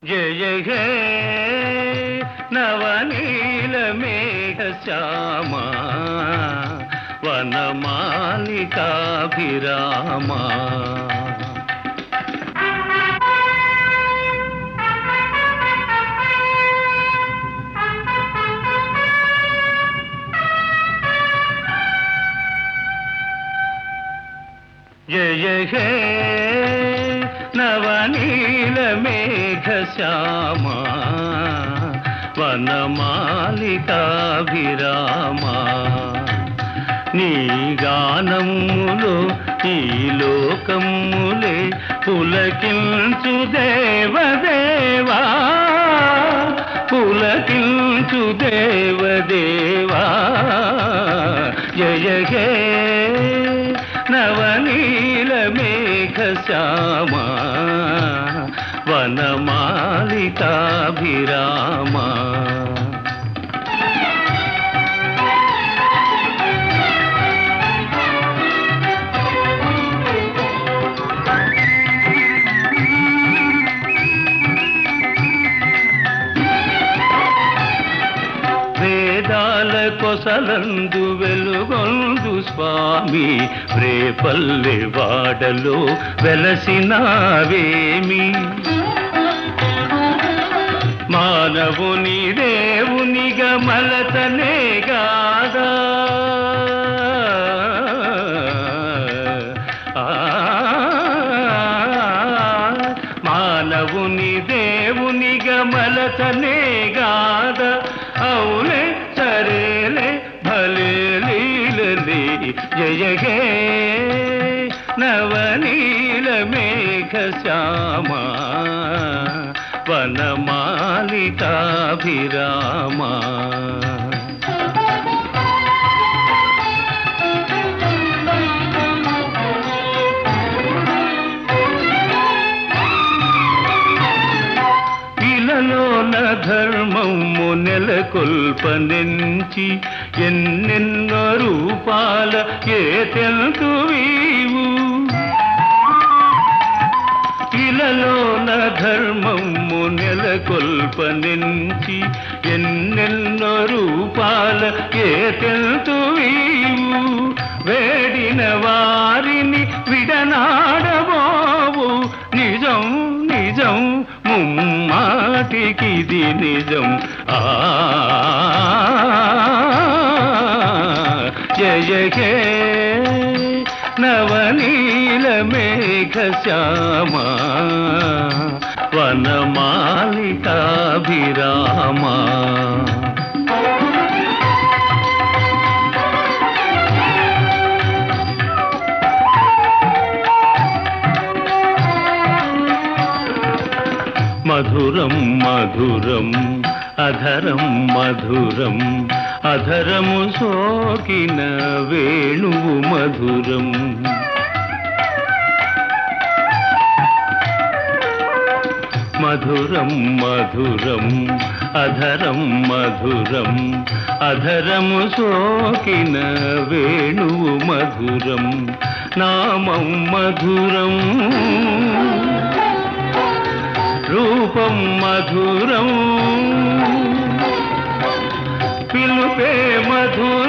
జయ హే నవనీల మేఘ శ్యామ వనమాలికాభిరామా జయ హే నవనీల మేఘ శ్యామ వనమాలికాభిరామా నీ గానములో ఈ లోకములే పులకించు దేవదేవా పులకించు దేవదేవా జయ హే నవనీల మేఘ శ్యామ వనమాలికాభిరామా వేదాల కొసలందు వెలుగొందు స్వామి రేపల్లె వాడలో వెలసినావేమి మానవుని దేవునిగా మలతనే గాదా ఆ, మానవుని దేవునిగా మలతనే గాద అవులే సరేలే భలే లీలలే జయ హే నవనీల మేఘ శ్యామా వనమాలికాభిరామా ఇలలోన ధర్మము నెలకొల్పనెంచి ఎన్నెన్నో రూపాల ఏ తెలుతు వీవు ఇలలోన ధర్మము నెలకొల్పనెంచి ఎన్నెన్నో రూపాల ఏ తెలుతు వీవు వేడిన వారిని విడనాడబోవు నిజం నిజం ముమ్మాటికిది నిజం ఆ జయ హే నవనీల మేఘ శ్యామా వనమాలికాభిరామా మధురం మధురం అధరం మధురం అధరము సోకిన వేణువు మధురం మధురం మధురం అధరం మధురం అధరము సోకిన వేణువు మధురం నామం మధురం రూపం మధురం పిలుపే మధురం